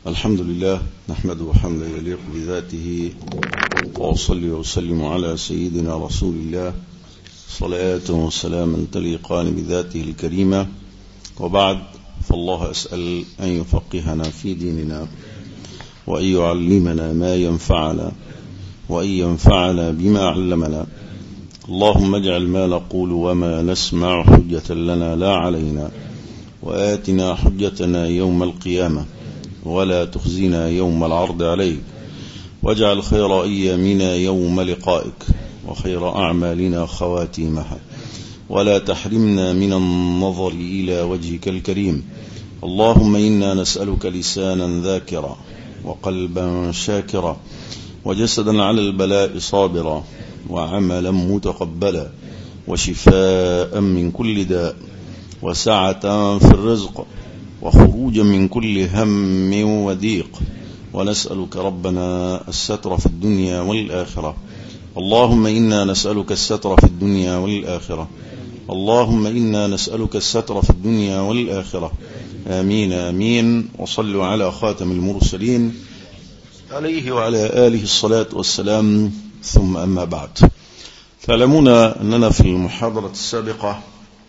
الحمد لله نحمده حمدا يليق بذاته وأصلي وأسلم على سيدنا رسول الله صلاة وسلاما تليقان بذاته الكريمة وبعد فالله أسأل أن يفقهنا في ديننا وأن يعلمنا ما ينفعنا وأن ينفعنا بما علمنا اللهم اجعل ما نقول وما نسمع حجة لنا لا علينا وآتنا حجتنا يوم القيامة ولا تخزنا يوم العرض عليك واجعل خير أيامنا يوم لقائك وخير أعمالنا خواتيمها ولا تحرمنا من النظر إلى وجهك الكريم اللهم إنا نسألك لسانا ذاكرا وقلبا شاكرا وجسدا على البلاء صابرا وعملا متقبلا وشفاء من كل داء وسعة في الرزق وخروجا من كل هم وضيق ونسألك ربنا الستر في الدنيا والآخرة اللهم إنا نسألك الستر في الدنيا والآخرة اللهم إنا نسألك الستر في الدنيا والآخرة آمين آمين وصلوا على خاتم المرسلين عليه وعلى آله الصلاة والسلام ثم أما بعد تعلمون أننا في المحاضرة السابقة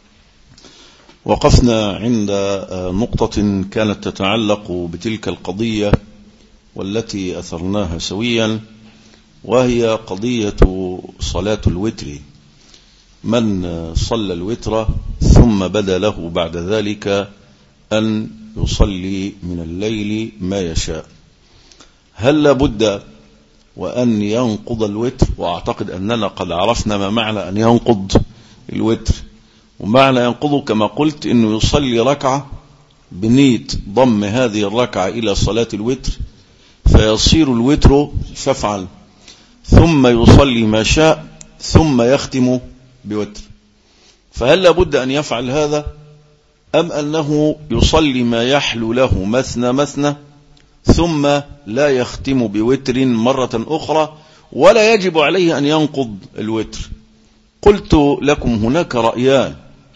وقفنا عند نقطة كانت تتعلق بتلك القضية والتي أثرناها سويا وهي قضية صلاة الوتر من صلى الوتر ثم بدا له بعد ذلك أن يصلي من الليل ما يشاء هل لابد وأن ينقض الوتر وأعتقد أننا قد عرفنا ما معنى أن ينقض الوتر ومعنى ينقضه كما قلت أنه يصلي ركعة بنية ضم هذه الركعة إلى صلاة الوتر فيصير الوتر شفعا ثم يصلي ما شاء ثم يختم بوتر فهل لابد أن يفعل هذا أم أنه يصلي ما يحلو له مثنى مثنى ثم لا يختم بوتر مرة أخرى ولا يجب عليه أن ينقض الوتر قلت لكم هناك رأيان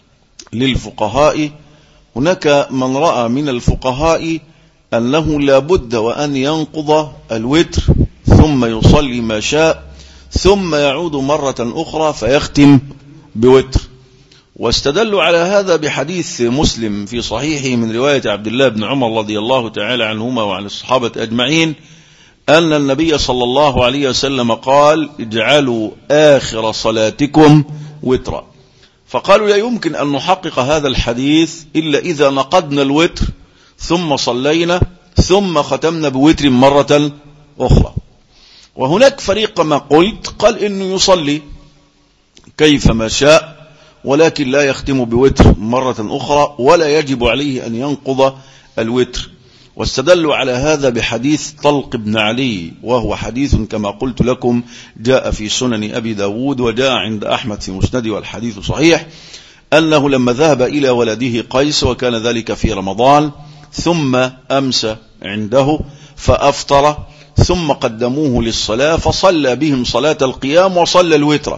للفقهاء هناك من رأى من الفقهاء أنه لا بد وأن ينقض الوتر ثم يصلي ما شاء ثم يعود مرة أخرى فيختم بوتر واستدلوا على هذا بحديث مسلم في صحيحه من رواية عبد الله بن عمر رضي الله تعالى عنهما وعن الصحابة أجمعين أن النبي صلى الله عليه وسلم قال اجعلوا آخر صلاتكم وترا فقالوا لا يمكن أن نحقق هذا الحديث إلا إذا نقضنا الوتر ثم صلينا ثم ختمنا بوتر مرة أخرى وهناك فريق كما قلت قال إنه يصلي كيفما شاء ولكن لا يختم بوتر مرة أخرى ولا يجب عليه أن ينقض الوتر واستدلوا على هذا بحديث طلق بن علي وهو حديث كما قلت لكم جاء في سنن أبي داود وجاء عند أحمد في مسند والحديث صحيح أنه لما ذهب إلى ولده قيس وكان ذلك في رمضان ثم أمس عنده فأفطر ثم قدموه للصلاة فصلى بهم صلاة القيام وصلى الوتر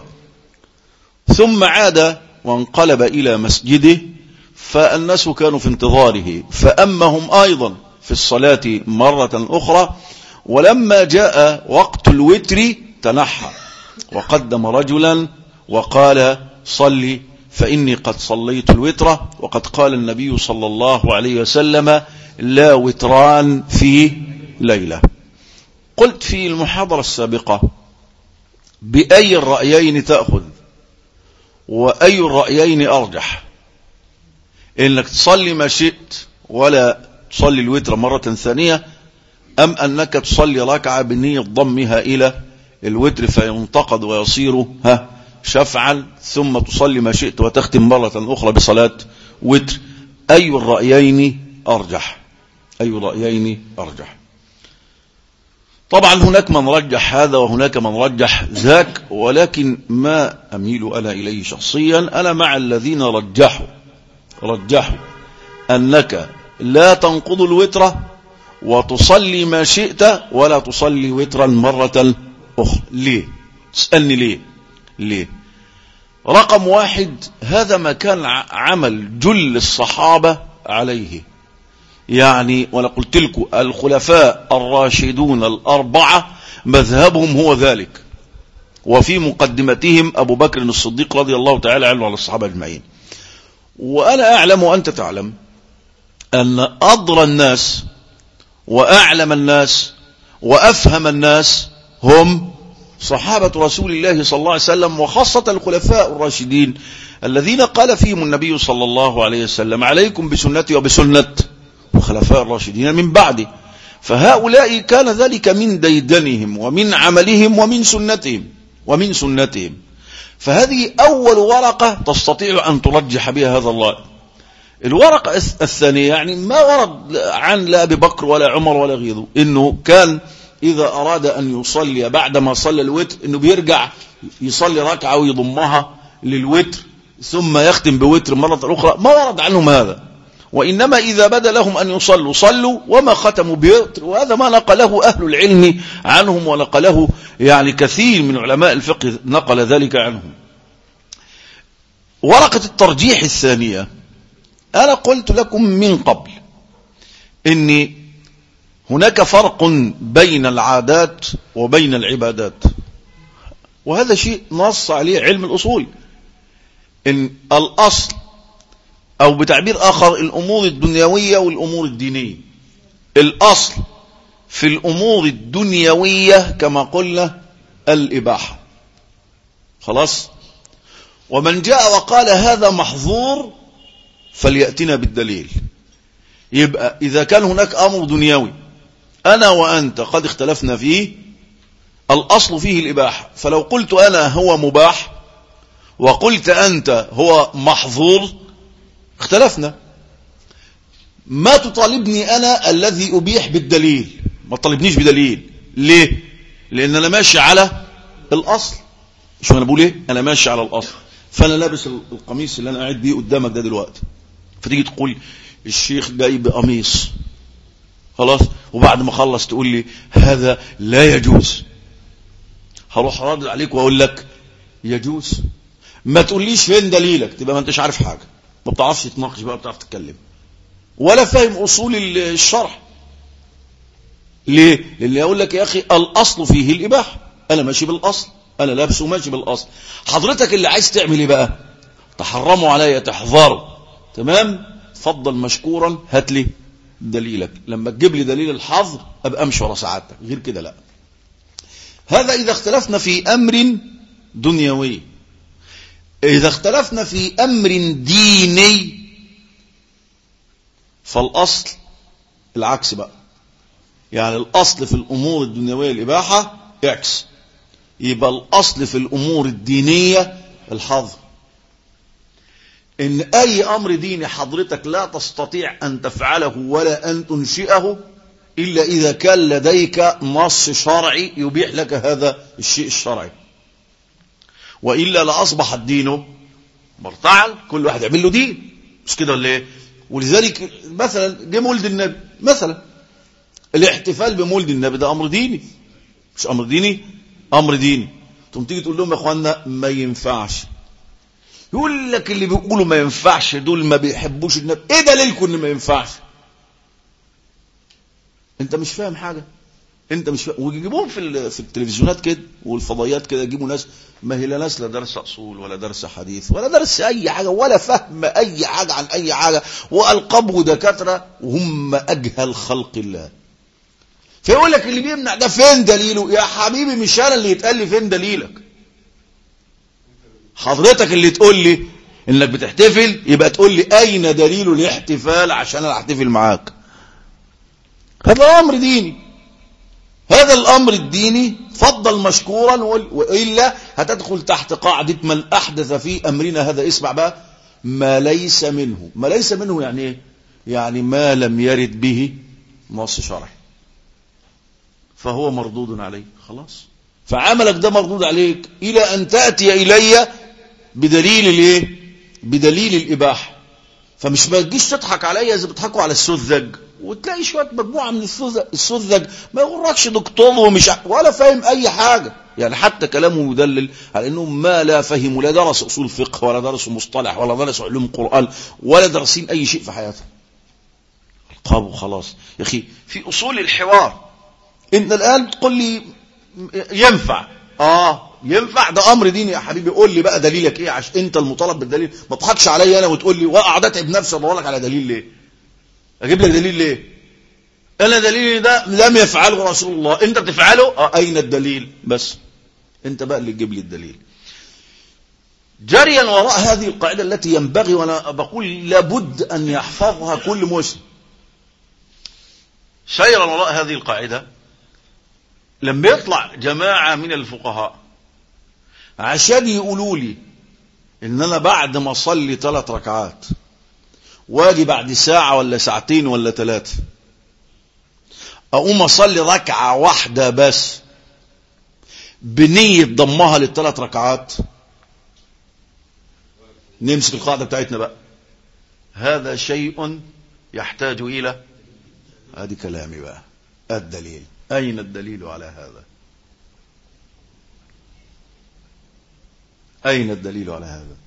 ثم عاد وانقلب إلى مسجده فالناس كانوا في انتظاره فأمهم أيضا في الصلاة مرة أخرى ولما جاء وقت الوتر تنحى وقدم رجلا وقال صلي فإني قد صليت الوتر وقد قال النبي صلى الله عليه وسلم لا وتران في ليلة قلت في المحاضرة السابقة بأي الرأيين تأخذ وأي الرأيين أرجح إنك تصلي ما شئت ولا تصلي الوتر مرة ثانية أم أنك تصلي ركعة بنية ضمها إلى الوتر فينتقد ويصير ها شفعا ثم تصلي ما شئت وتختم مرة أخرى بصلاة وتر أي الرأيين أرجح أي الرأيين أرجح طبعا هناك من رجح هذا وهناك من رجح ذاك ولكن ما أميل أنا إليه شخصيا أنا مع الذين رجحوا رجحوا أنك لا تنقض الوتر وتصلي ما شئت ولا تصلي وترا مرة أخرى ليه تسألني ليه ليه رقم واحد هذا ما كان عمل جل الصحابة عليه يعني وأنا قلت لكم الخلفاء الراشدون الأربعة مذهبهم هو ذلك وفي مقدمتهم أبو بكر الصديق رضي الله تعالى عنه وعلى الصحابة أجمعين وأنا أعلم وأنت تعلم أن أضرى الناس وأعلم الناس وأفهم الناس هم صحابة رسول الله صلى الله عليه وسلم وخاصة الخلفاء الراشدين الذين قال فيهم النبي صلى الله عليه وسلم عليكم بسنتي وبسنة الخلفاء الراشدين من بعدي فهؤلاء كان ذلك من ديدنهم ومن عملهم ومن سنتهم ومن سنتهم فهذه أول ورقة تستطيع أن ترجح بها هذا الله الورقة الثانية يعني ما ورد عن لا أبي بكر ولا عمر ولا غيره إنه كان إذا أراد أن يصلي بعدما صلى الوتر إنه بيرجع يصلي ركعة ويضمها للوتر ثم يختم بوتر مرة أخرى ما ورد عنهم هذا وإنما إذا بدا لهم أن يصلوا صلوا وما ختموا بوتر وهذا ما نقله أهل العلم عنهم ونقله يعني كثير من علماء الفقه نقل ذلك عنهم ورقة الترجيح الثانية أنا قلت لكم من قبل إن هناك فرق بين العادات وبين العبادات وهذا شيء نص عليه علم الأصول إن الأصل أو بتعبير آخر الأمور الدنيوية والأمور الدينية الأصل في الأمور الدنيوية كما قلنا الإباحة خلاص ومن جاء وقال هذا محظور فليأتنا بالدليل يبقى إذا كان هناك أمر دنيوي أنا وأنت قد اختلفنا فيه الأصل فيه الإباحة فلو قلت أنا هو مباح وقلت أنت هو محظور اختلفنا ما تطالبني أنا الذي أبيح بالدليل ما تطالبنيش بدليل ليه لأن أنا ماشي على الأصل شو أنا بقول إيه أنا ماشي على الأصل فأنا لابس القميص اللي أنا قاعد بيه قدامك ده دلوقتي فتيجي تقول الشيخ جاي بقميص خلاص وبعد ما خلص تقول لي هذا لا يجوز هروح رادد عليك واقول لك يجوز ما تقوليش فين دليلك تبقى ما انتش عارف حاجه ما بتعرفش تتناقش بقى بتعرف تتكلم ولا فاهم اصول الشرح ليه لان اقول لك يا اخي الاصل فيه الاباحه انا ماشي بالاصل انا لابس وماشي بالاصل حضرتك اللي عايز تعمل ايه بقى تحرموا عليا تحذروا تمام تفضل مشكورا هات لي دليلك لما تجيب لي دليل الحظر ابقى امشي ورا سعادتك غير كده لا هذا اذا اختلفنا في امر دنيوي اذا اختلفنا في امر ديني فالاصل العكس بقى يعني الاصل في الامور الدنيويه الاباحه اعكس يبقى الاصل في الامور الدينيه الحظر ان اي امر ديني حضرتك لا تستطيع ان تفعله ولا ان تنشئه الا اذا كان لديك نص شرعي يبيح لك هذا الشيء الشرعي والا لاصبح الدين مرتعل كل واحد يعمل له دين مش كده ولا ايه ولذلك مثلا جه مولد النبي مثلا الاحتفال بمولد النبي ده امر ديني مش امر ديني امر ديني تقوم تيجي تقول لهم يا اخوانا ما ينفعش يقول لك اللي بيقولوا ما ينفعش دول ما بيحبوش النبي ايه دليلكم ان ما ينفعش انت مش فاهم حاجه انت مش فاهم ويجيبوهم في في التلفزيونات كده والفضائيات كده يجيبوا ناس ما هي لا ناس لا درس اصول ولا درس حديث ولا درس اي حاجه ولا فهم اي حاجه عن اي حاجه والقاب ودكاتره وهم اجهل خلق الله فيقول لك اللي بيمنع ده فين دليله يا حبيبي مش انا اللي يتقال لي فين دليلك حضرتك اللي تقول لي انك بتحتفل يبقى تقول لي اين دليل الاحتفال عشان انا احتفل معاك هذا امر ديني هذا الامر الديني فضل مشكورا والا هتدخل تحت قاعده من احدث في امرنا هذا اسمع بقى ما ليس منه ما ليس منه يعني ايه يعني ما لم يرد به نص شرعي فهو مردود عليه خلاص فعملك ده مردود عليك الى ان تاتي الي بدليل الايه بدليل الاباحه فمش ما تجيش تضحك عليا اذا بتضحكوا على السذج وتلاقي شويه مجموعه من السذج ما يغركش دكتور ومش ولا فاهم اي حاجه يعني حتى كلامه يدلل على انهم ما لا فهموا لا درس اصول فقه ولا درسوا مصطلح ولا درسوا علوم قران ولا درسين اي شيء في حياتهم طب خلاص يا أخي في أصول الحوار أنت الآن تقول لي ينفع آه ينفع ده أمر ديني يا حبيبي قول لي بقى دليلك إيه عشان أنت المطالب بالدليل ما تضحكش عليا أنا وتقول لي وقعد أتعب نفسي أدور لك على دليل ليه أجيب لك دليل ليه أنا دليلي ده لم يفعله رسول الله أنت بتفعله آه أين الدليل بس أنت بقى اللي تجيب لي الدليل جريا وراء هذه القاعدة التي ينبغي وأنا بقول لابد أن يحفظها كل مسلم سيرا وراء هذه القاعدة لما يطلع جماعة من الفقهاء عشان يقولوا لي ان انا بعد ما اصلي ثلاث ركعات واجي بعد ساعة ولا ساعتين ولا ثلاثة اقوم اصلي ركعة واحدة بس بنية ضمها للثلاث ركعات نمسك القاعدة بتاعتنا بقى هذا شيء يحتاج إلى هذه كلامي بقى الدليل أين الدليل على هذا أين الدليل على هذا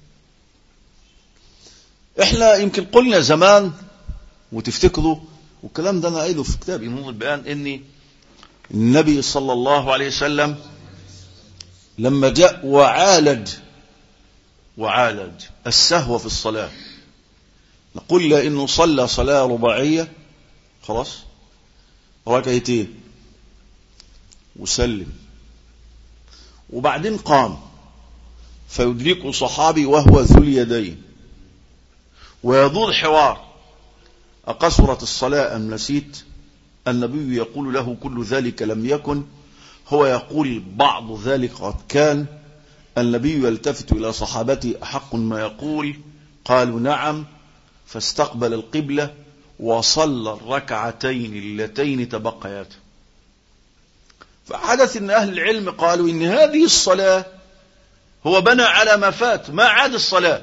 إحنا يمكن قلنا زمان وتفتكروا والكلام ده أنا قايله في كتابي نور البيان إني النبي صلى الله عليه وسلم لما جاء وعالج وعالج السهو في الصلاة نقول له إنه صلى صلاة رباعية خلاص ركعتين وسلم وبعدين قام فيدركه صحابي وهو ذو اليدين ويدور حوار أقصرت الصلاة أم نسيت النبي يقول له كل ذلك لم يكن هو يقول بعض ذلك قد كان النبي يلتفت إلى صحابته أحق ما يقول قالوا نعم فاستقبل القبلة وصلى الركعتين اللتين تبقياته فحدث ان اهل العلم قالوا ان هذه الصلاة هو بنى على ما فات ما عاد الصلاة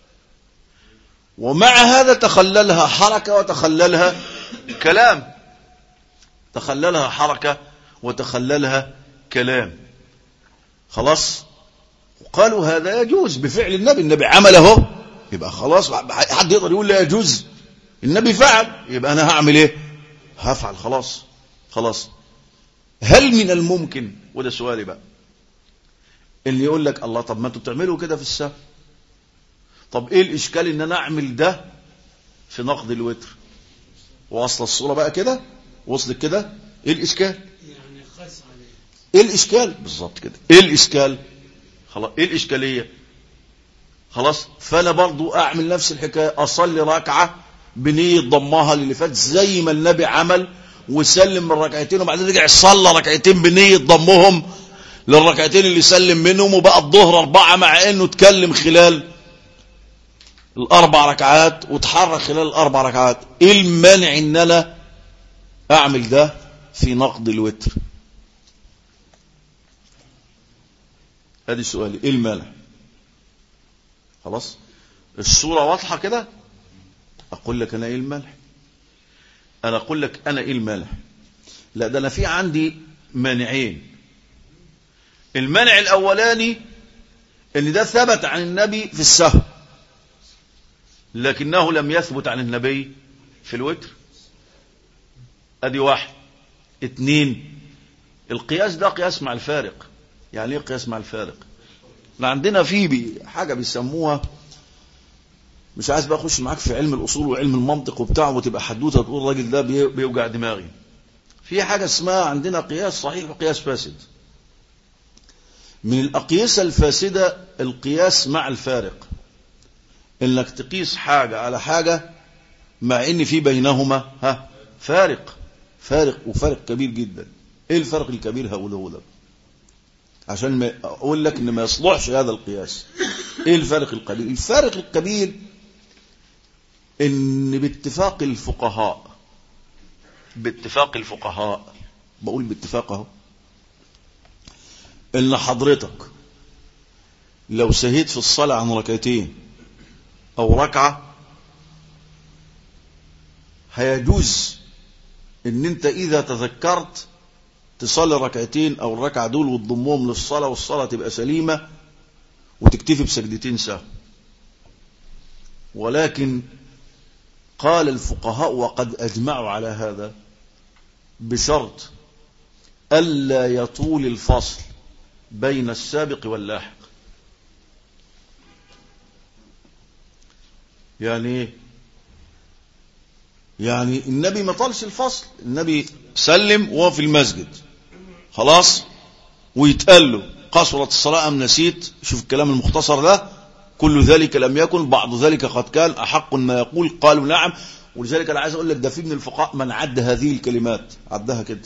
ومع هذا تخللها حركة وتخللها كلام تخللها حركة وتخللها كلام خلاص وقالوا هذا يجوز بفعل النبي النبي عمله يبقى خلاص حد يقدر يقول لا يجوز النبي فعل يبقى انا هعمل ايه هفعل خلاص خلاص هل من الممكن وده سؤالي بقى اللي يقول لك الله طب ما انتوا بتعملوا كده في السهو طب ايه الاشكال ان انا اعمل ده في نقد الوتر واصل الصوره بقى كده وصلت كده ايه الاشكال يعني خاص عليه ايه الاشكال بالظبط كده ايه الاشكال خلاص ايه الاشكاليه خلاص فانا برضو اعمل نفس الحكايه اصلي ركعه بنيه ضمها للي فات زي ما النبي عمل وسلم من ركعتين وبعدين رجع صلى ركعتين بنيه ضمهم للركعتين اللي سلم منهم وبقى الظهر اربعه مع انه اتكلم خلال الاربع ركعات وتحرك خلال الاربع ركعات ايه المانع ان انا اعمل ده في نقد الوتر ادي سؤالي ايه المانع خلاص الصورة واضحة كده اقول لك انا ايه المانع انا اقول لك انا ايه المانع لا ده انا في عندي مانعين المانع الاولاني ان ده ثبت عن النبي في السهو لكنه لم يثبت عن النبي في الوتر ادي واحد اتنين القياس ده قياس مع الفارق يعني ايه قياس مع الفارق احنا عندنا في بي حاجه بيسموها مش عايز بقى اخش معاك في علم الاصول وعلم المنطق وبتاع وتبقى حدوته تقول الراجل ده بي- بيوجع دماغي في حاجه اسمها عندنا قياس صحيح وقياس فاسد من الاقيسه الفاسده القياس مع الفارق انك تقيس حاجه على حاجه مع ان في بينهما ها فارق فارق وفارق كبير جدا ايه الفرق الكبير هقوله لك عشان ما اقول لك ان ما يصلحش هذا القياس ايه الفارق الكبير الفارق الكبير ان باتفاق الفقهاء باتفاق الفقهاء بقول باتفاق اهو ان حضرتك لو سهيت في الصلاة عن ركعتين او ركعة هيجوز ان انت اذا تذكرت تصلي ركعتين او الركعة دول وتضمهم للصلاة والصلاة تبقى سليمة وتكتفي بسجدتين سهو ولكن قال الفقهاء وقد أجمعوا على هذا بشرط ألا يطول الفصل بين السابق واللاحق يعني ايه يعني النبي ما طالش الفصل النبي سلم وهو في المسجد خلاص ويتقال له قصرت الصلاة أم نسيت شوف الكلام المختصر ده كل ذلك لم يكن بعض ذلك قد كان أحق ما يقول قالوا نعم ولذلك أنا عايز أقول لك ده في من الفقهاء من عد هذه الكلمات عدها كده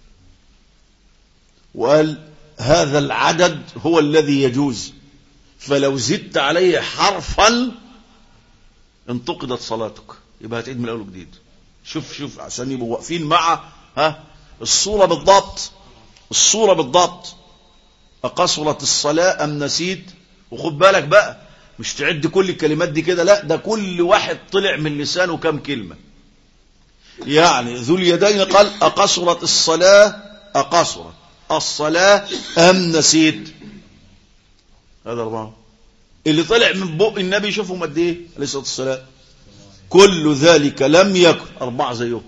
وقال هذا العدد هو الذي يجوز فلو زدت عليه حرفا انتقدت صلاتك يبقى هتعيد من الاول وجديد شوف شوف عشان يبقوا واقفين مع ها الصوره بالضبط الصوره بالضبط اقصرت الصلاه ام نسيت وخد بالك بقى مش تعد كل الكلمات دي كده لا ده كل واحد طلع من لسانه كام كلمه يعني ذو اليدين قال اقصرت الصلاه اقصرت الصلاه ام نسيت هذا اربعه اللي طلع من بق النبي شوفهم قد ايه عليه الصلاه والسلام كل ذلك لم يكن اربعه زيهم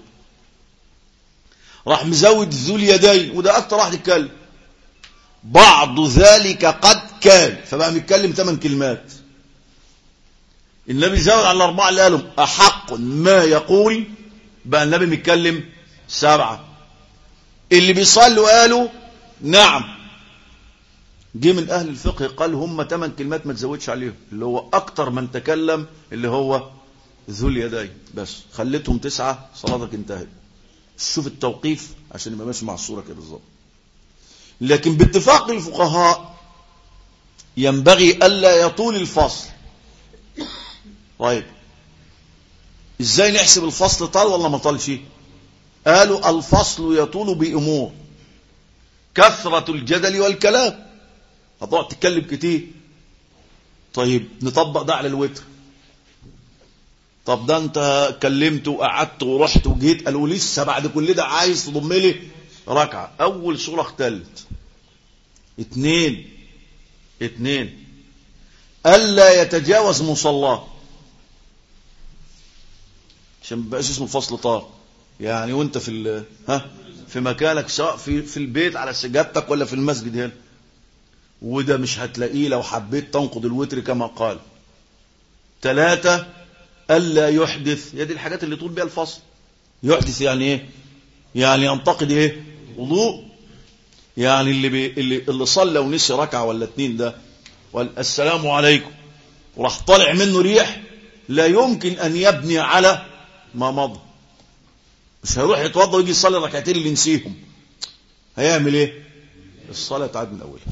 راح مزود ذو اليدين وده اكتر واحد يتكلم بعض ذلك قد كان فبقى بيتكلم ثمان كلمات النبي زود على الاربعه اللي قالهم احق ما يقول بقى النبي بيتكلم سبعه اللي بيصلوا قالوا نعم جه من اهل الفقه قال هم ثمان كلمات ما تزودش عليهم اللي هو اكتر من تكلم اللي هو ذو اليدين بس خليتهم تسعه صلاتك انتهت شوف التوقيف عشان يبقى ماشي مع الصوره كده بالظبط لكن باتفاق الفقهاء ينبغي الا يطول الفصل طيب ازاي نحسب الفصل طال ولا ما طالش قالوا الفصل يطول بامور كثره الجدل والكلام هتقعد تتكلم كتير طيب نطبق ده على الوتر طب ده انت كلمت وقعدت ورحت وجيت قالوا لسه بعد كل ده عايز تضم لي ركعه اول صوره اختلت اتنين اتنين الا يتجاوز مصلاه عشان ما يبقاش اسمه فصل طار يعني وانت في ها في مكانك سواء في في البيت على سجادتك ولا في المسجد هنا وده مش هتلاقيه لو حبيت تنقض الوتر كما قال ثلاثة ألا يحدث هي دي الحاجات اللي طول بيها الفصل يحدث يعني ايه يعني ينتقد ايه وضوء يعني اللي بي اللي, اللي صلى ونسي ركعة ولا اتنين ده وقال السلام عليكم وراح طالع منه ريح لا يمكن أن يبني على ما مضى مش هيروح يتوضى ويجي يصلي الركعتين اللي نسيهم هيعمل ايه الصلاة تعاد من أولها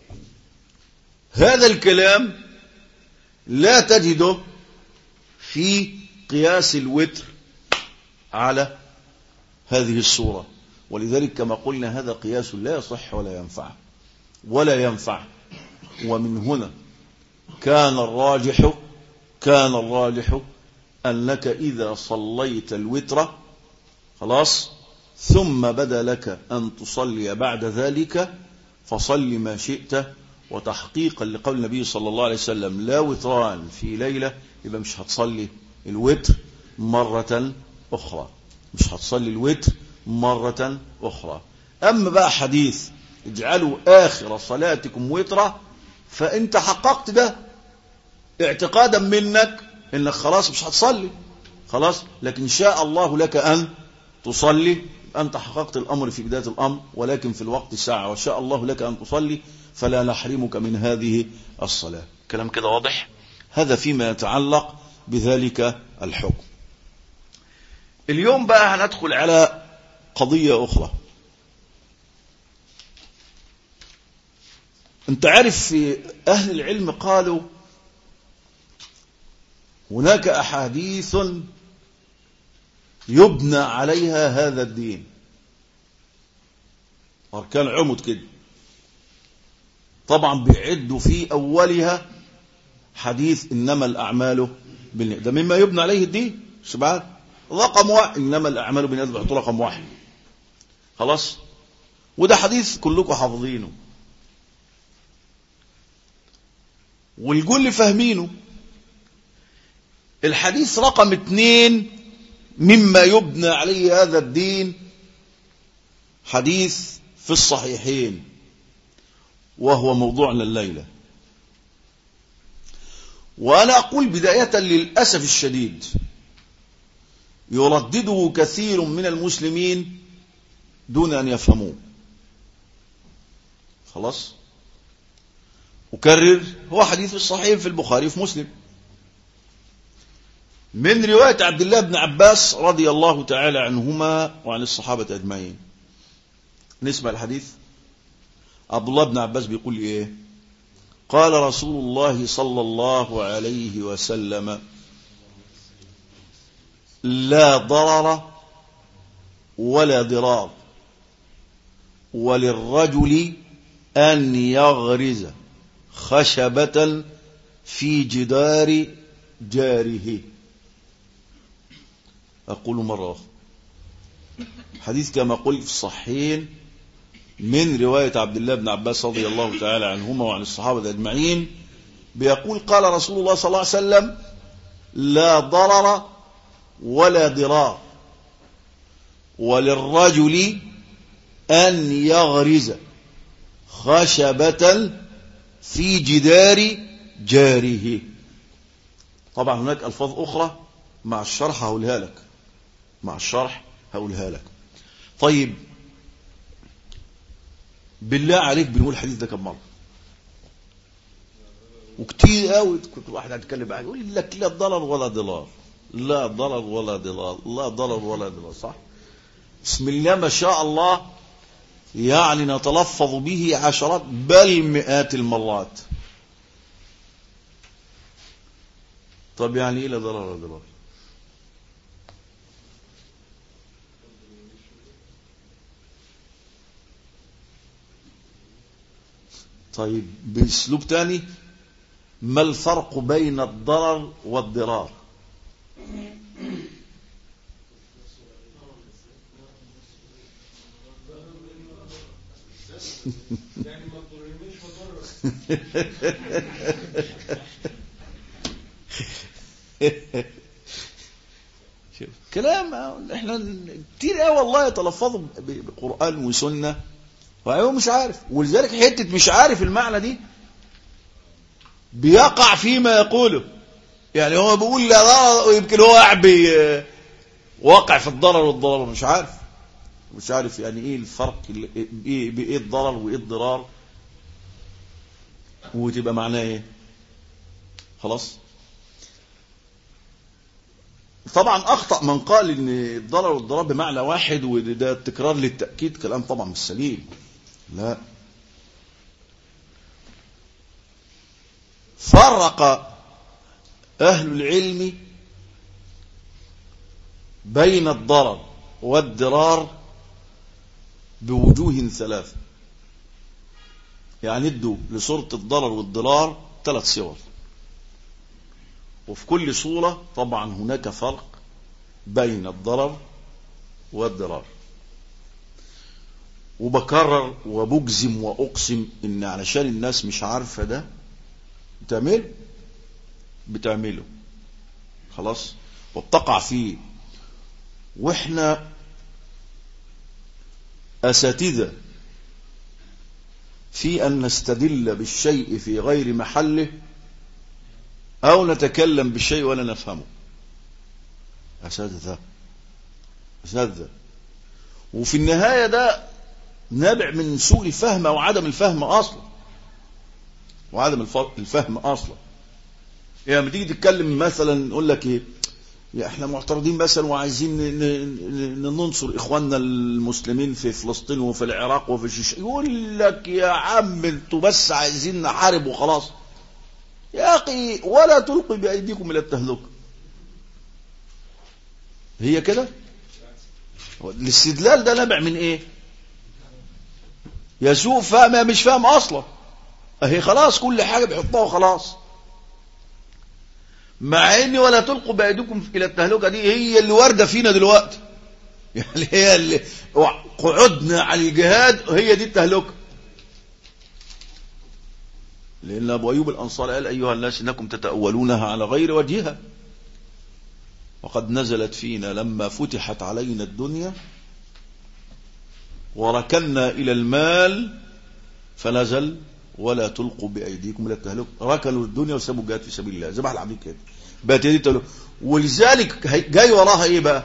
هذا الكلام لا تجده في قياس الوتر على هذه الصورة ولذلك كما قلنا هذا قياس لا يصح ولا ينفع ولا ينفع ومن هنا كان الراجح كان الراجح أنك إذا صليت الوتر خلاص ثم بدا لك أن تصلي بعد ذلك فصل ما شئت وتحقيقا لقول النبي صلى الله عليه وسلم لا وتران في ليلة يبقى مش هتصلي الوتر مرة أخرى مش هتصلي الوتر مرة أخرى أما بقى حديث اجعلوا آخر صلاتكم وترا فأنت حققت ده اعتقادا منك انك خلاص مش هتصلي خلاص لكن شاء الله لك أن تصلي أنت حققت الأمر في بداية الأمر ولكن في الوقت ساعة وشاء الله لك أن تصلي فلا نحرمك من هذه الصلاة كلام كده واضح هذا فيما يتعلق بذلك الحكم اليوم بقى هندخل على قضية أخرى انت عارف في أهل العلم قالوا هناك أحاديث يبنى عليها هذا الدين أركان عمد كده طبعا بيعدوا في أولها حديث إنما الأعمال بالنيات ده مما يبنى عليه الدين سبحان رقم واحد إنما الأعمال بالنيات بيحطوا رقم واحد خلاص وده حديث كلكم حافظينه والكل فاهمينه الحديث رقم اتنين مما يبنى عليه هذا الدين حديث في الصحيحين وهو موضوعنا الليلة وأنا أقول بداية للأسف الشديد يردده كثير من المسلمين دون أن يفهموه خلاص أكرر هو حديث الصحيح في البخاري في مسلم من رواية عبد الله بن عباس رضي الله تعالى عنهما وعن الصحابة أجمعين نسمع الحديث عبد الله بن عباس بيقول إيه قال رسول الله صلى الله عليه وسلم لا ضرر ولا ضرار وللرجل أن يغرز خشبة في جدار جاره أقول مرة أخرى حديث كما قلت في الصحيحين من رواية عبد الله بن عباس رضي الله تعالى عنهما وعن الصحابة أجمعين بيقول قال رسول الله صلى الله عليه وسلم لا ضرر ولا ضرار وللرجل أن يغرز خشبة في جدار جاره طبعا هناك ألفاظ أخرى مع الشرح هقولها لك مع الشرح هقولها لك طيب بالله عليك بنقول الحديث ده كم مرة وكتير قوي كنت واحد هتكلم معاك يقول لك لا ضرر ولا ضرار لا ضرر ولا ضرار لا ضرر ولا ضرار صح بسم الله ما شاء الله يعني نتلفظ به عشرات بل مئات المرات طب يعني ايه لا ضرر ولا ضرار طيب باسلوب تاني ما الفرق بين الضرر والضرار شوف كلام احنا كتير قوي والله يتلفظوا بقران وسنه وهو مش عارف ولذلك حته مش عارف المعنى دي بيقع فيما يقوله يعني هو بيقول لا ضرر ويمكن هو قاعد بي- واقع في الضرر والضرر مش عارف مش عارف يعني ايه الفرق ال- ايه بايه الضرر وايه الضرار وتبقى معناه ايه خلاص طبعا اخطا من قال ان الضرر والضرار بمعنى واحد وده تكرار للتاكيد كلام طبعا مش سليم لا فرق اهل العلم بين الضرر والضرار بوجوه ثلاثه يعني ادوا لصورة الضرر والضرار ثلاث صور وفي كل صورة طبعا هناك فرق بين الضرر والضرار وبكرر وبجزم وأقسم إن علشان الناس مش عارفة ده بتعمل بتعمله خلاص وبتقع فيه واحنا أساتذة في أن نستدل بالشيء في غير محله أو نتكلم بالشيء ولا نفهمه أساتذة أساتذة وفي النهاية ده نابع من سوء الفهم أو عدم الفهم أصلا وعدم الف- الفهم أصلا يعني لما تيجي تتكلم مثلا نقول لك إيه يا احنا معترضين مثلا وعايزين ن- ن- ن- ننصر اخواننا المسلمين في فلسطين وفي العراق وفي الشيش يقول لك يا عم انتوا بس عايزين نحارب وخلاص يا اخي ولا تلقي بايديكم الى التهلكه هي كده الاستدلال ده نابع من ايه يسوء فهم مش فاهم اصلا اهي خلاص كل حاجه بيحطها وخلاص مع ان ولا تلقوا بايديكم الى التهلكه دي هي اللي وارده فينا دلوقتي يعني هي اللي قعدنا على الجهاد هي دي التهلكه لان ابو ايوب الانصاري قال ايها الناس انكم تتاولونها على غير وجهها وقد نزلت فينا لما فتحت علينا الدنيا وركنا إلى المال فنزل ولا تلقوا بأيديكم إلى التهلك ركنوا الدنيا وسابوا الجهاد في سبيل الله ذبح العبيد كده بقت يدي تهلك ولذلك جاي وراها ايه بقى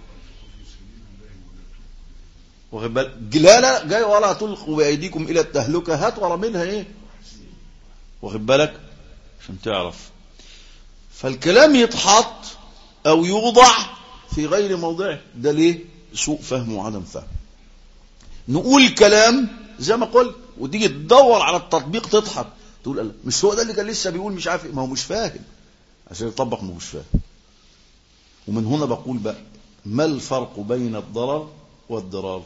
واخد بالك لا لا جاي ولا تلقوا بايديكم الى التهلكه هات ورا منها ايه واخد بالك عشان تعرف فالكلام يتحط او يوضع في غير موضعه ده ليه سوء فهم وعدم فهم نقول كلام زي ما قلت وتيجي تدور على التطبيق تضحك تقول الله مش هو ده اللي كان لسه بيقول مش عارف إيه؟ ما هو مش فاهم عشان يطبق ما هو مش فاهم ومن هنا بقول بقى ما الفرق بين الضرر والضرار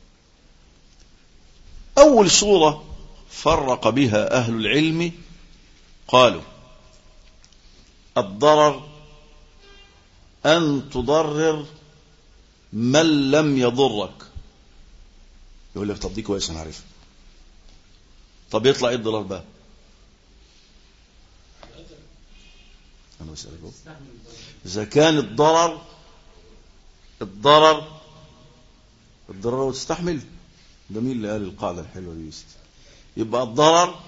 أول صورة فرق بها أهل العلم قالوا الضرر أن تضرر من لم يضرك يقول لك طب دي كويس أنا عارفها طب يطلع ايه الضرر بقى أنا بسألك أهو. إذا كان الضرر الضرر الضرر وتستحمل ده مين اللي قال القاعدة الحلوة دي يست يبقى الضرر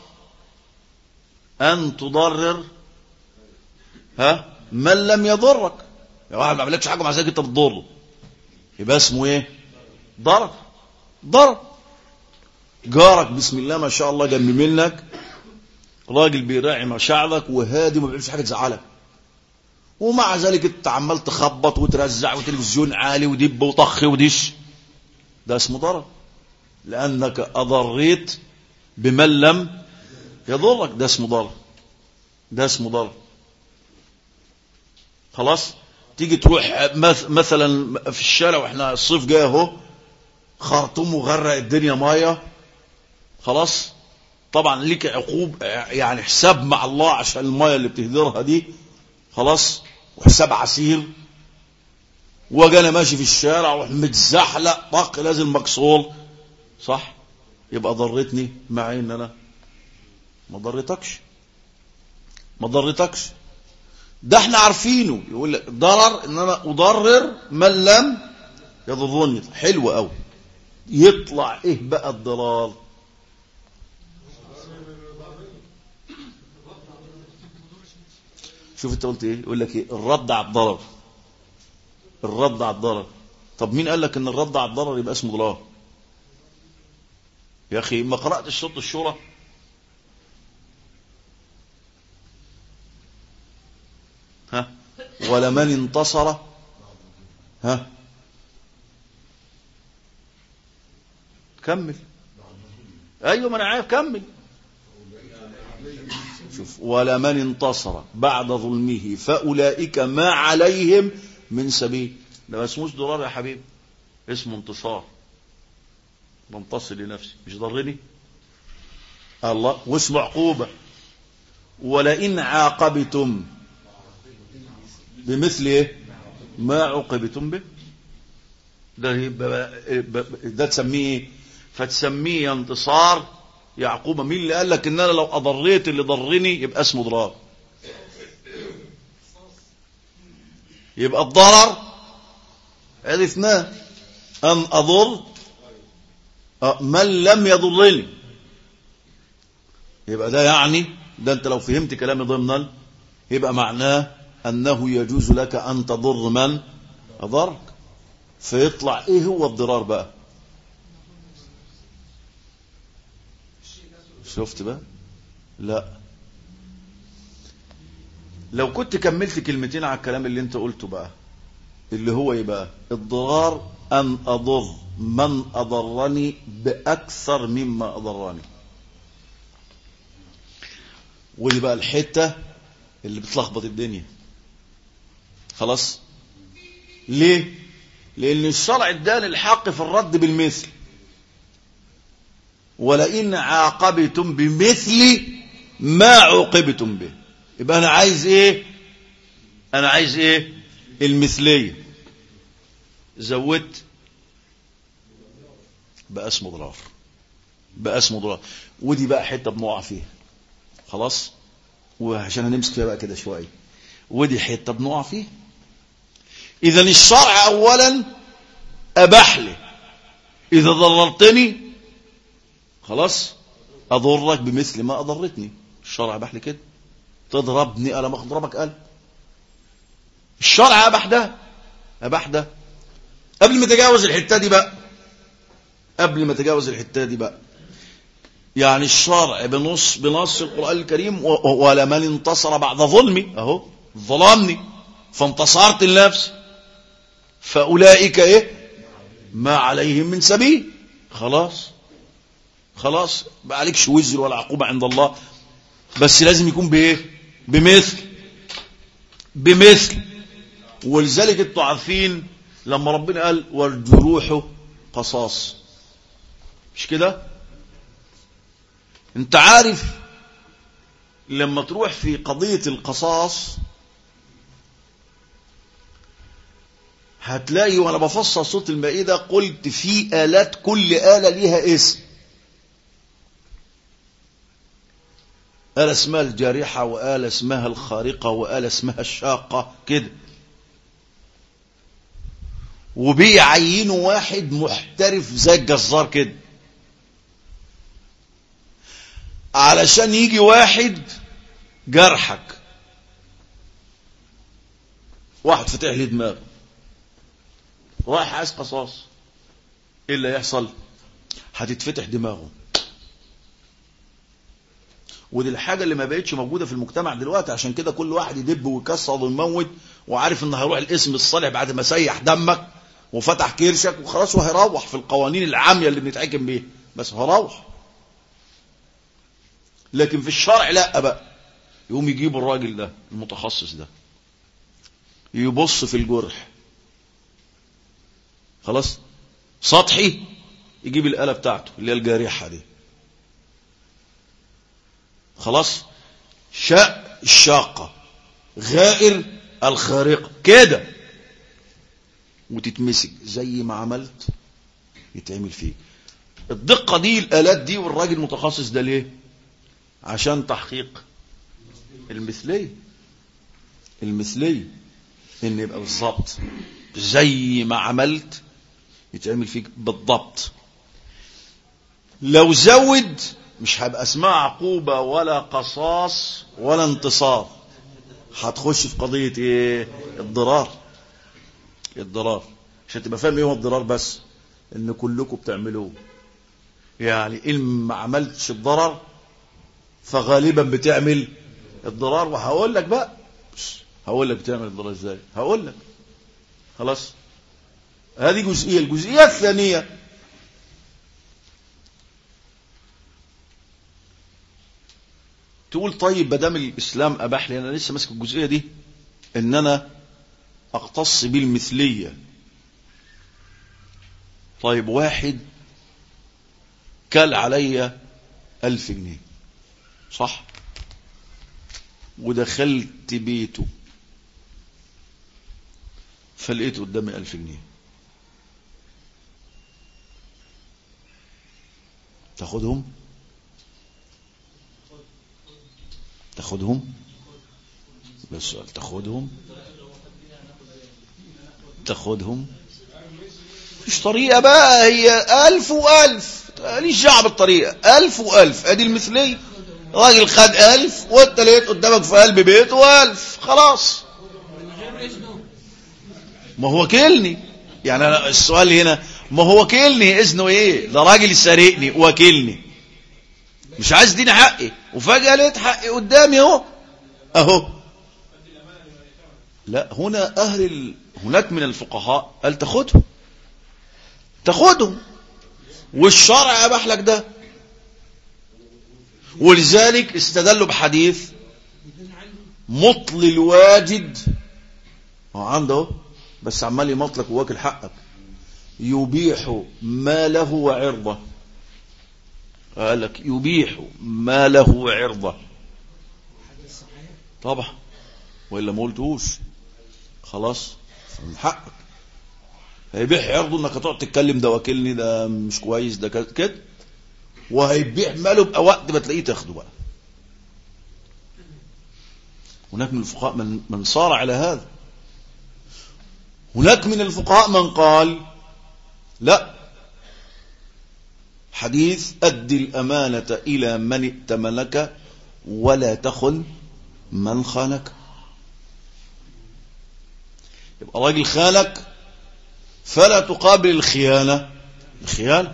أن تضرر ها من لم يضرك يا واحد ما عملكش حاجة مع ذلك أنت بتضره يبقى اسمه إيه ضرر ضرر جارك بسم الله ما شاء الله جنب منك راجل بيراعي مشاعرك وهادي وما بيعملش حاجة تزعلك ومع ذلك انت عمال تخبط وترزع وتلفزيون عالي ودب وطخ ودش ده اسمه ضرر لأنك أضريت بمن لم يضرك ده اسمه ضرر ده اسمه ضرر خلاص تيجي تروح مثلا في الشارع واحنا الصيف جاي اهو خرطوم وغرق الدنيا ميه خلاص طبعا ليك عقوب يعني حساب مع الله عشان الميه اللي بتهدرها دي خلاص وحساب عسير واجي انا ماشي في الشارع ومتزحلق طق لازم مكسور صح يبقى ضرتني مع ان انا ما ضرتكش ما ضرتكش ده احنا عارفينه يقول لك ضرر ان انا اضرر من لم يضرني حلو قوي يطلع ايه بقى الضرار شوف انت قلت ايه يقول لك ايه الرد على الضرر الرد على الضرر طب مين قال لك ان الرد على الضرر يبقى اسمه ضرار يا اخي ما قرات الشرط الشورى ها ولمن انتصر ها كمل ايوه ما انا عارف كمل شوف ولمن انتصر بعد ظلمه فاولئك ما عليهم من سبيل ده ما اسموش ضرار يا حبيبي اسمه انتصار بنتصر لنفسي مش ضرني الله واسمه عقوبه ولئن عاقبتم بمثل ايه ما عوقبتم به ده ده تسميه ايه فتسميه انتصار يعقوب مين اللي قال لك ان انا لو اضريت اللي ضرني يبقى اسمه ضرار يبقى الضرر عرفناه ان اضر من لم يضرني يبقى ده يعني ده انت لو فهمت كلامي ضمنا يبقى معناه انه يجوز لك ان تضر من اضرك فيطلع ايه هو الضرار بقى شفت بقى لا لو كنت كملت كلمتين على الكلام اللي انت قلته بقى اللي هو يبقى الضرار ان اضر من اضرني باكثر مما اضرني ودي بقى الحته اللي بتلخبط الدنيا خلاص ليه لان الشرع اداني الحق في الرد بالمثل ولئن عاقبتم بمثل ما عوقبتم به يبقى انا عايز ايه انا عايز ايه المثليه زودت بقى اسمه ضرار بقى اسمه ضرار ودي بقى حته بنقع فيها خلاص وعشان هنمسك فيها بقى كده شويه ودي حته بنقع فيها إذا الشرع أولا أباح لي إذا ضررتني خلاص أضرك بمثل ما أضرتني الشرع أباح لي كده تضربني أنا ما أضربك قال الشرع أباح ده أباح ده قبل ما تجاوز الحتة دي بقى قبل ما تجاوز الحتة دي بقى يعني الشرع بنص بنص القرآن الكريم ولا من انتصر بعد ظلمي اهو ظلمني فانتصرت لنفسي فأولئك ايه ما عليهم من سبيل خلاص خلاص ما عليكش وزر ولا عقوبة عند الله بس لازم يكون بايه بمثل بمثل ولذلك انتوا عارفين لما ربنا قال والجروح قصاص مش كده انت عارف لما تروح في قضية القصاص هتلاقي وانا بفصل صوت المائدة قلت في آلات كل آلة ليها اسم آلة اسمها الجارحة وآلة اسمها الخارقة وآلة اسمها الشاقة كده وبيعينوا واحد محترف زي الجزار كده علشان يجي واحد جرحك واحد فتح لي دماغه رايح عايز قصاص ايه اللي هيحصل هتتفتح دماغه ودي الحاجة اللي ما بقتش موجودة في المجتمع دلوقتي عشان كده كل واحد يدب ويكسر ويموت وعارف ان هيروح الاسم الصالح بعد ما سيح دمك وفتح كرشك وخلاص وهيروح في القوانين العامية اللي بنتحكم بيها بس هيروح لكن في الشرع لا بقى يقوم يجيب الراجل ده المتخصص ده يبص في الجرح خلاص سطحي يجيب الآلة بتاعته اللي هي الجارحة دي خلاص شاء الشاقة غائر الخارقة كده وتتمسك زي ما عملت يتعمل فيك الدقة دي الآلات دي والراجل المتخصص ده ليه عشان تحقيق المثلية المثلية ان يبقى بالظبط زي ما عملت يتعمل فيك بالضبط لو زود مش هيبقى اسمها عقوبة ولا قصاص ولا انتصار هتخش في قضية ايه الضرار الضرار عشان تبقى فاهم ايه هو الضرار بس ان كلكم بتعملوه يعني ان ما عملتش الضرر فغالبا بتعمل الضرار وهقول لك بقى هقول لك بتعمل الضرر ازاي هقول لك خلاص هذه جزئية الجزئية الثانية تقول طيب بدام الإسلام أباح لي أنا لسه ماسك الجزئية دي إن أنا أقتص بالمثلية طيب واحد كل عليا ألف جنيه صح ودخلت بيته فلقيت قدامي ألف جنيه تاخدهم تاخدهم بس سؤال تاخدهم تاخدهم مش طريقة بقى هي ألف وألف ليش دعوه بالطريقة ألف وألف أدي المثلية راجل خد ألف وانت لقيت قدامك في قلب بيته ألف خلاص ما هو كلني يعني أنا السؤال هنا ما هو وكيلني اذنه ايه ده راجل سارقني وكيلني مش عايز ديني حقي وفجأة لقيت حقي قدامي اهو اهو لا هنا اهل ال... هناك من الفقهاء قال تاخدهم تاخدهم والشرع اباح لك ده ولذلك استدلوا بحديث مطل الواجد هو عنده بس عمال يمطلك وواكل حقك يبيح ماله وعرضه قال لك يبيح ماله وعرضه طبعا وإلا ما قلتوش خلاص من حقك هيبيح عرضه انك هتقعد تتكلم ده واكلني ده مش كويس ده كده وهيبيع ماله بقى وقت ما تلاقيه تاخده بقى هناك من الفقهاء من, من صار على هذا هناك من الفقهاء من قال لا حديث أدي الأمانة إلى من ائتمنك ولا تخن من خانك يبقى راجل خانك فلا تقابل الخيانة بخيانة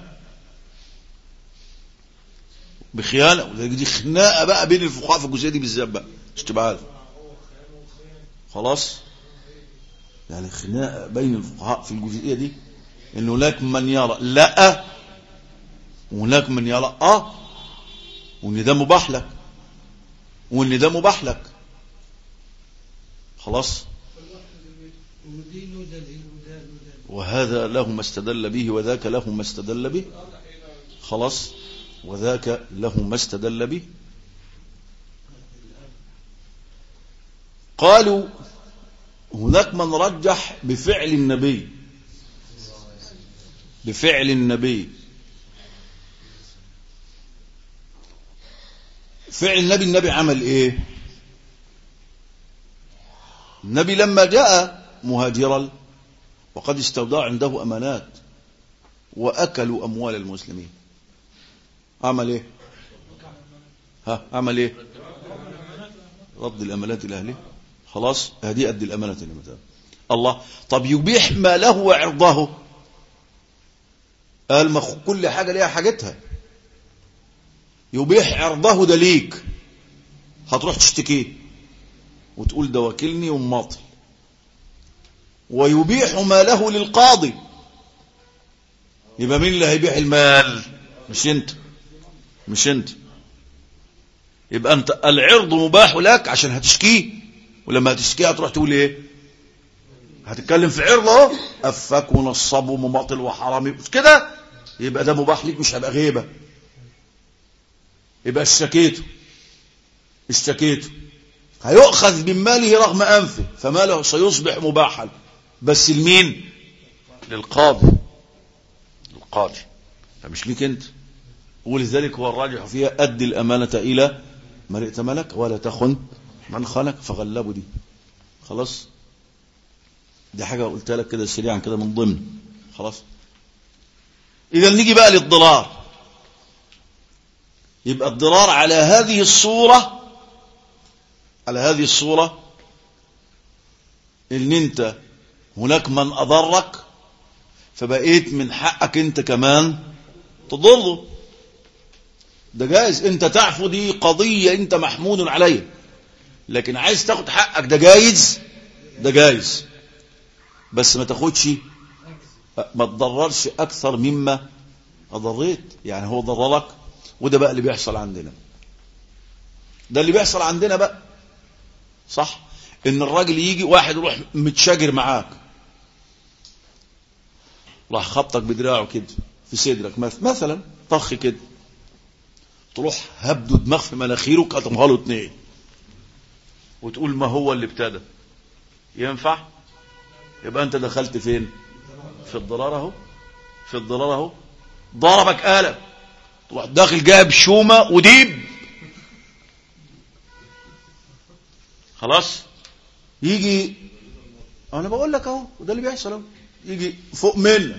بخيانة دي خناقة بقى بين الفقهاء في الجزئية دي بالذات بقى مش تبقى عارف خلاص يعني خناقة بين الفقهاء في الجزئية دي ان هناك من يرى لا وهناك من يرى اه وان ده مباح لك وان ده مباح لك خلاص وهذا له ما استدل به وذاك له ما استدل به خلاص وذاك له ما استدل به قالوا هناك من رجح بفعل النبي بفعل النبي فعل النبي النبي عمل ايه النبي لما جاء مهاجرا وقد استودع عنده امانات واكلوا اموال المسلمين عمل ايه ها عمل ايه رد الامانات لاهله خلاص هذه ادي الامانه لمتى الله طب يبيح ماله وعرضه قال ما كل حاجه ليها حاجتها يبيح عرضه ده ليك هتروح تشتكيه وتقول ده وكلني وماطل ويبيح ماله للقاضي يبقى مين اللي هيبيح المال مش انت مش انت يبقى انت العرض مباح لك عشان هتشكيه ولما هتشكيه هتروح تقول ايه هتتكلم في عرض اهو افك ونصب ومماطل وحرامي مش كده يبقى ده مباح ليك مش هيبقى غيبه يبقى اشتكيته اشتكيته هيؤخذ من ماله رغم انفه فماله سيصبح مباحا بس لمين للقاضي القاضي فمش ليك انت ولذلك هو الراجح فيها أدي الأمانة إلى من ائتمنك ولا تخن من خانك فغلبوا دي خلاص دي حاجة قلت لك كده سريعا كده من ضمن خلاص إذا نيجي بقى للضرار يبقى الضرار على هذه الصورة على هذه الصورة ان انت هناك من اضرك فبقيت من حقك انت كمان تضره ده جائز انت تعفو دي قضية انت محمود عليها لكن عايز تاخد حقك ده جايز ده جايز بس ما تاخدش ما تضررش اكثر مما اضريت يعني هو ضررك وده بقى اللي بيحصل عندنا ده اللي بيحصل عندنا بقى صح ان الراجل يجي واحد يروح متشاجر معاك راح خبطك بدراعه كده في صدرك مثلا طخ كده تروح هبده دماغ في مناخيره كتمها له اتنين وتقول ما هو اللي ابتدى ينفع يبقى انت دخلت فين في الضرار اهو في الضرار اهو ضربك قلم تروح داخل جايب شومة وديب خلاص يجي انا بقول لك اهو وده اللي بيحصل اهو يجي فوق منك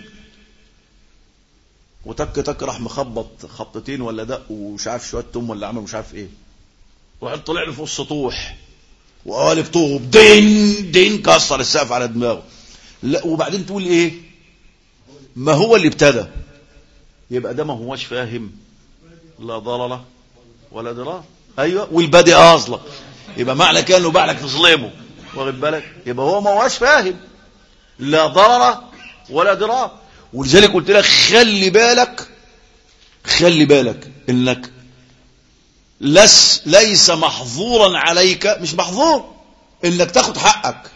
وتك تك راح مخبط خبطتين ولا دق ومش عارف شويه توم ولا عمل مش عارف ايه وقعد طلع له فوق السطوح وقالب طوب دين دين كسر السقف على دماغه لا وبعدين تقول ايه ما هو اللي ابتدى يبقى ده ما هوش فاهم لا ضرر ولا ضرار ايوه والبادئ اظلم يبقى معنى كانه بعلك تظلمه واخد بالك يبقى هو ما هوش فاهم لا ضرر ولا ضرار ولذلك قلت لك خلي بالك خلي بالك انك لس ليس محظورا عليك مش محظور انك تاخد حقك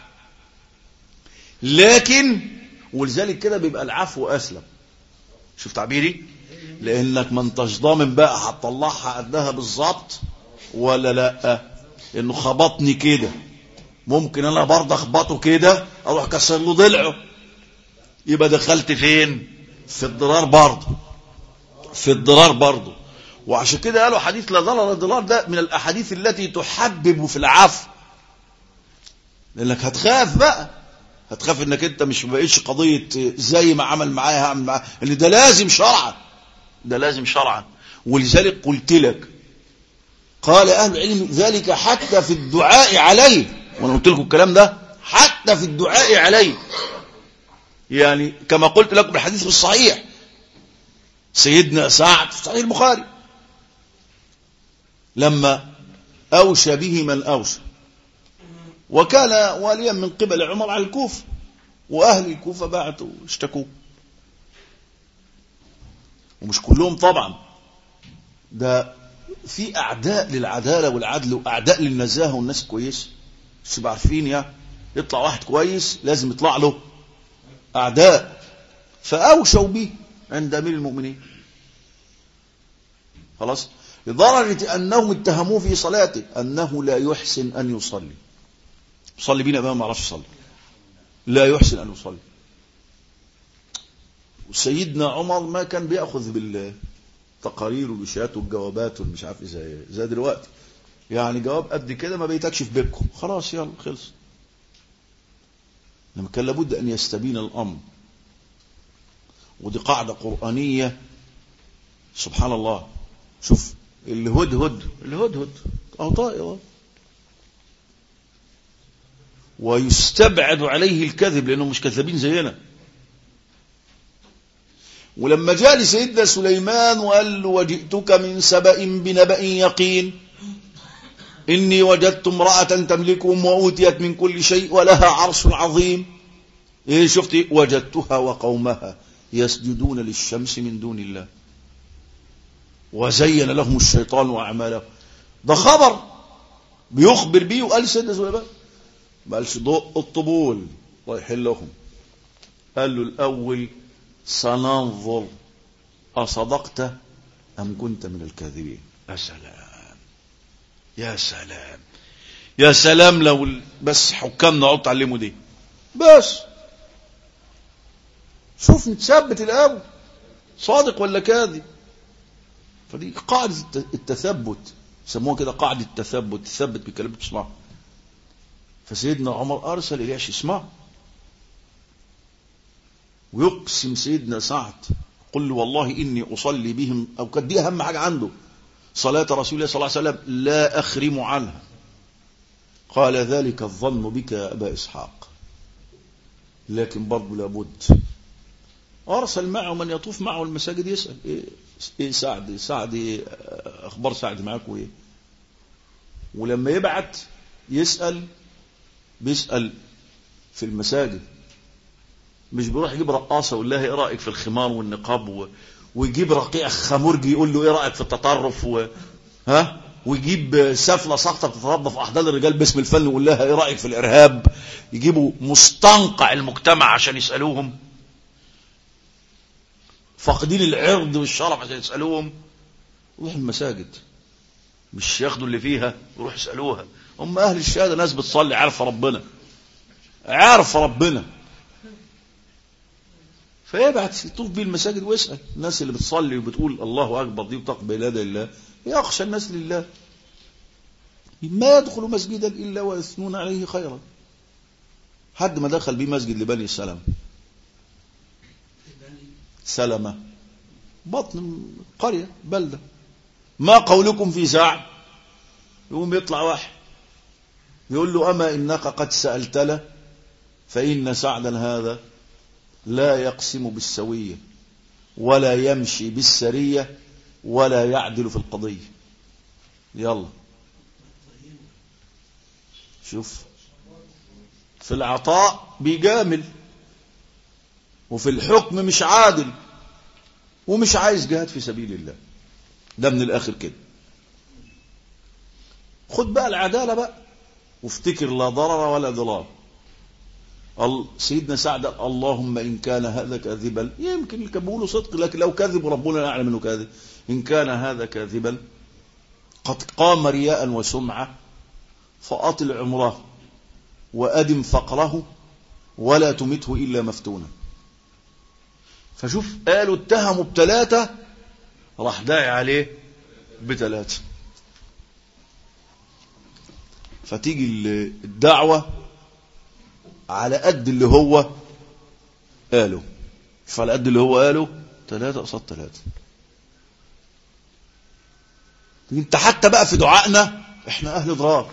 لكن ولذلك كده بيبقى العفو اسلم شوف تعبيري لانك ما انتش ضامن بقى هتطلعها قدها بالظبط ولا لا انه خبطني كده ممكن انا برضه اخبطه كده اروح كسر له ضلعه يبقى دخلت فين في الضرار برضه في الضرار برضه وعشان كده قالوا حديث لا ضرر ولا ضرار ده من الاحاديث التي تحبب في العفو لانك هتخاف بقى هتخاف انك انت مش بقيتش قضية زي ما عمل معايا هعمل معاه اللي ده لازم شرعا ده لازم شرعا ولذلك قلت لك قال اهل العلم ذلك حتى في الدعاء عليه وانا قلت لكم الكلام ده حتى في الدعاء عليه يعني كما قلت لكم الحديث في الصحيح سيدنا سعد في صحيح البخاري لما أوشى به من أوشى وكان واليا من قبل عمر على الكوفة وأهل الكوفة بعتوا اشتكوا ومش كلهم طبعا ده في أعداء للعدالة والعدل وأعداء للنزاهة والناس كويسة مش عارفين يا يطلع واحد كويس لازم يطلع له أعداء فأوشوا به عند أمير المؤمنين خلاص لدرجة أنهم اتهموه في صلاته أنه لا يحسن أن يصلي صلي بينا بقى ما عرفش يصلي لا يحسن أن يصلي وسيدنا عمر ما كان بيأخذ بالتقارير والإشاءات والجوابات والمش عارف زي زي دلوقتي يعني جواب قد كده ما بيتكش في بيتكم خلاص يلا خلص لما كان لابد أن يستبين الأمر ودي قاعدة قرآنية سبحان الله شوف الهدهد الهدهد أو طائر ويستبعد عليه الكذب لأنهم مش كذابين زينا ولما جاء لسيدنا سليمان وقال له وجئتك من سبأ بنبأ يقين إني وجدت امرأة تملكهم وأوتيت من كل شيء ولها عرش عظيم إيه شفت وجدتها وقومها يسجدون للشمس من دون الله وزين لهم الشيطان وأعمالهم ده خبر بيخبر بيه وقال سيدنا سليمان ما قالش ضوء الطبول رايحين لهم قال له الأول سننظر أصدقت أم كنت من الكاذبين يا سلام يا سلام يا سلام لو بس حكامنا عود تعلموا دي بس شوف نتثبت الأول صادق ولا كاذب فدي قاعدة التثبت يسموها كده قاعدة التثبت تثبت بالكلام تسمعه فسيدنا عمر أرسل إلياش اسمعه ويقسم سيدنا سعد قل له والله إني أصلي بهم أو كانت دي أهم حاجة عنده صلاة رسول الله صلى الله عليه وسلم لا أخرم عنها قال ذلك الظن بك يا أبا إسحاق لكن برضه لابد أرسل معه من يطوف معه المساجد يسأل إيه, إيه سعد سعد إيه أخبار سعد معاكم إيه ولما يبعت يسأل بيسأل في المساجد مش بيروح يجيب رقاصة ويقول لها ايه رأيك في الخمار والنقاب و... ويجيب رقيع خمرجي يقول له ايه رأيك في التطرف و... ها ويجيب سفلة سقطة بتتربى في أحضان الرجال باسم الفن ويقول لها ايه رأيك في الإرهاب يجيبوا مستنقع المجتمع عشان يسألوهم فاقدين العرض والشرف عشان يسألوهم يروح المساجد مش ياخدوا اللي فيها يروح يسألوها هم أهل الشهادة ناس بتصلي عارفة ربنا عارفة ربنا فيبعت يطوف بيه المساجد ويسأل الناس اللي بتصلي وبتقول الله أكبر دي وتقبل يد الله يخشى الناس لله ما يدخل مسجدا إلا ويثنون عليه خيرا حد ما دخل بيه مسجد لبني السلام سلمة بطن قرية بلدة ما قولكم في ساعة يقوم يطلع واحد يقول له أما إنك قد سألت له فإن سعدا هذا لا يقسم بالسوية ولا يمشي بالسرية ولا يعدل في القضية يلا شوف في العطاء بيجامل وفي الحكم مش عادل ومش عايز جهاد في سبيل الله ده من الآخر كده خد بقى العدالة بقى وافتكر لا ضرر ولا ضرار سيدنا سعد اللهم إن كان هذا كاذبا يمكن كان بيقولوا صدق لكن لو كذب ربنا يعلم انه كاذب إن كان هذا كاذبا قد قام رياء وسمعة فأطل عمره وأدم فقره ولا تمته إلا مفتونا فشوف قالوا اتهموا بثلاثة راح داعي عليه بثلاثة فتيجي الدعوة على قد اللي هو قاله فعلى قد اللي هو قاله ثلاثة قصاد ثلاثة انت حتى بقى في دعائنا احنا اهل ضرار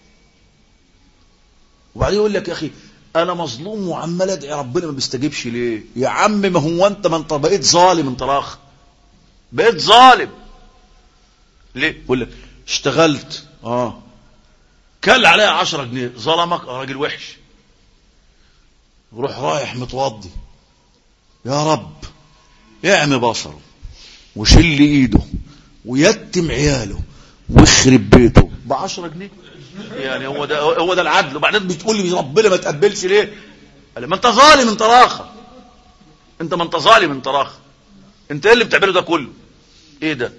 وبعدين يقول لك يا اخي انا مظلوم وعمال ادعي ربنا ما بيستجيبش ليه يا عم ما هو انت ما انت بقيت ظالم انت راخ بقيت ظالم ليه يقول لك اشتغلت اه كل عليها عشرة جنيه ظلمك اه راجل وحش روح رايح متوضي يا رب اعمي بصره وشل ايده ويتم عياله ويخرب بيته بعشرة جنيه يعني هو ده هو ده العدل وبعدين بتقول لي ربنا ما تقبلش ليه قال ما انت ظالم انت راخه انت ما انت ظالم انت راخه انت ايه اللي بتعمله ده كله ايه ده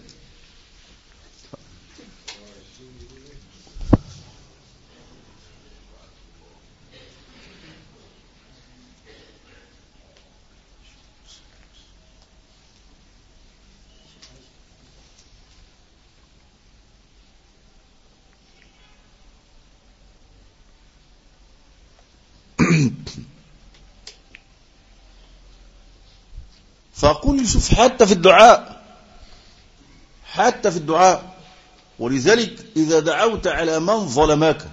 فأقول شوف حتى في الدعاء حتى في الدعاء ولذلك إذا دعوت على من ظلمك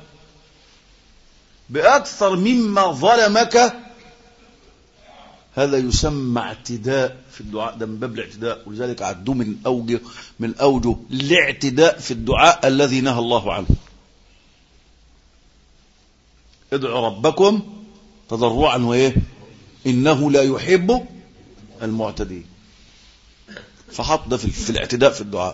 بأكثر مما ظلمك هذا يسمى اعتداء في الدعاء ده من باب الاعتداء ولذلك عدوه من أوجه من أوجه الاعتداء في الدعاء الذي نهى الله عنه ادعوا ربكم تضرعا وايه انه لا يحب المعتدين فحط ده في, في الاعتداء في الدعاء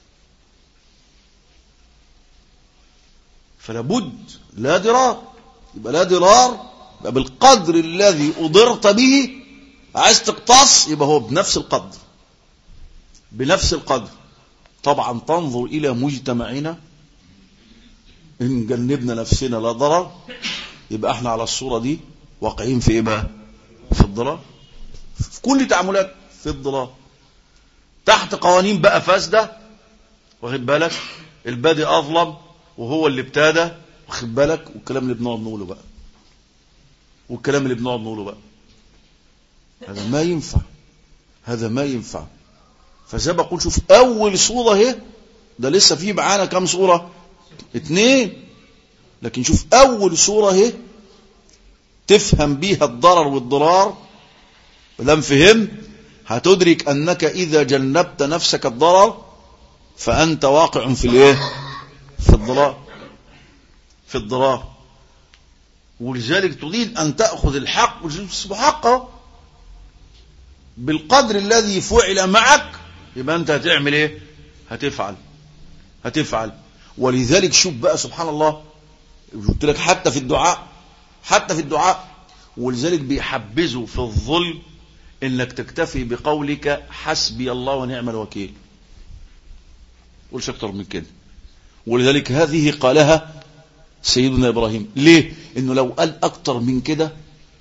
فلا بد لا ضرار يبقى لا ضرار يبقى بالقدر الذي أضرت به عايز تقتص يبقى هو بنفس القدر بنفس القدر طبعا تنظر إلى مجتمعنا إن جنبنا نفسنا لا ضرر يبقى احنا على الصورة دي واقعين في ايه بقى في الضلال في كل تعاملات في الضلال تحت قوانين بقى فاسدة واخد بالك البادئ أظلم وهو اللي ابتدى واخد بالك والكلام اللي بنقعد نقوله بقى والكلام اللي بنقعد نقوله بقى هذا ما ينفع هذا ما ينفع فزي ما بقول شوف أول صورة اهي ده لسه في معانا كام صورة اتنين لكن شوف أول صورة اهي تفهم بيها الضرر والضرار ولم فهم هتدرك أنك إذا جنبت نفسك الضرر فأنت واقع في الايه في الضرار في الضرار ولذلك تريد أن تأخذ الحق حقه بالقدر الذي فعل معك يبقى أنت هتعمل إيه هتفعل هتفعل ولذلك شوف بقى سبحان الله قلت لك حتى في الدعاء حتى في الدعاء ولذلك بيحبذوا في الظلم انك تكتفي بقولك حسبي الله ونعم الوكيل قولش اكتر من كده ولذلك هذه قالها سيدنا ابراهيم ليه انه لو قال اكتر من كده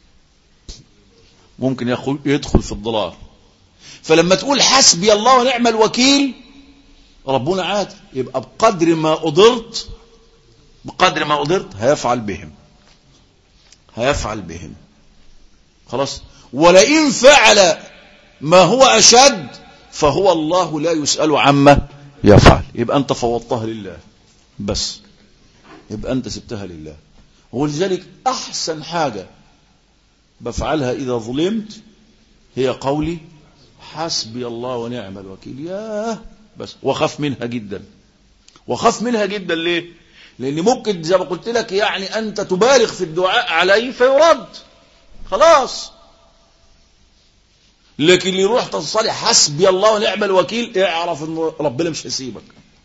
ممكن يدخل في الضلال فلما تقول حسبي الله ونعم الوكيل ربنا عادل يبقى بقدر ما قدرت بقدر ما قدرت هيفعل بهم هيفعل بهم خلاص ولئن فعل ما هو أشد فهو الله لا يسأل عما يفعل يبقى أنت فوضتها لله بس يبقى أنت سبتها لله ولذلك أحسن حاجة بفعلها إذا ظلمت هي قولي حسبي الله ونعم الوكيل ياه بس وخاف منها جدا وخاف منها جدا ليه لأن ممكن زي ما قلت لك يعني أنت تبالغ في الدعاء عليه فيرد خلاص لكن اللي يروح تصلي حسبي الله ونعم الوكيل اعرف ان ربنا مش هيسيبك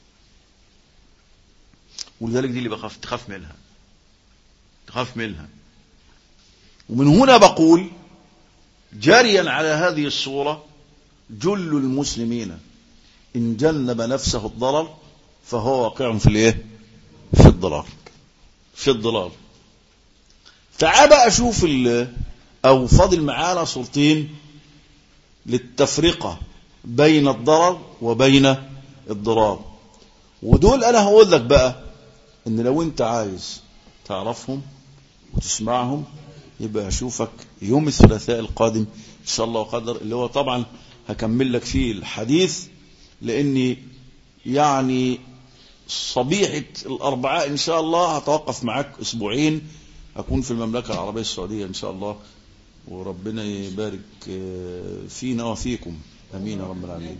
ولذلك دي اللي بخاف تخاف منها تخاف منها ومن هنا بقول جاريا على هذه الصورة جل المسلمين إن جنب نفسه الضرر فهو واقع في الايه في الضلال في الضلال تعال بقى اشوف او فاضل معانا صورتين للتفرقة بين الضرر وبين الضرار ودول انا هقول لك بقى ان لو انت عايز تعرفهم وتسمعهم يبقى اشوفك يوم الثلاثاء القادم ان شاء الله وقدر اللي هو طبعا هكمل لك فيه الحديث لاني يعني صبيحة الاربعاء ان شاء الله هتوقف معاك اسبوعين اكون في المملكة العربية السعودية ان شاء الله وربنا يبارك فينا وفيكم امين يا رب العالمين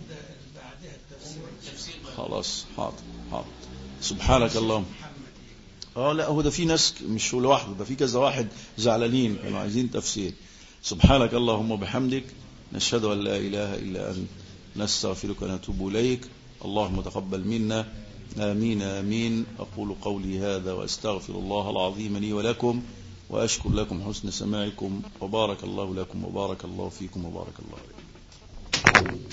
خلاص حاضر حاضر سبحانك اللهم اه لا هو ده في ناس مش هو لوحده ده في كذا واحد زعلانين كانوا عايزين تفسير سبحانك اللهم وبحمدك نشهد ان لا اله الا انت نستغفرك ونتوب اليك اللهم تقبل منا امين امين اقول قولي هذا واستغفر الله العظيم لي ولكم واشكر لكم حسن سماعكم وبارك الله لكم وبارك الله فيكم وبارك الله عليكم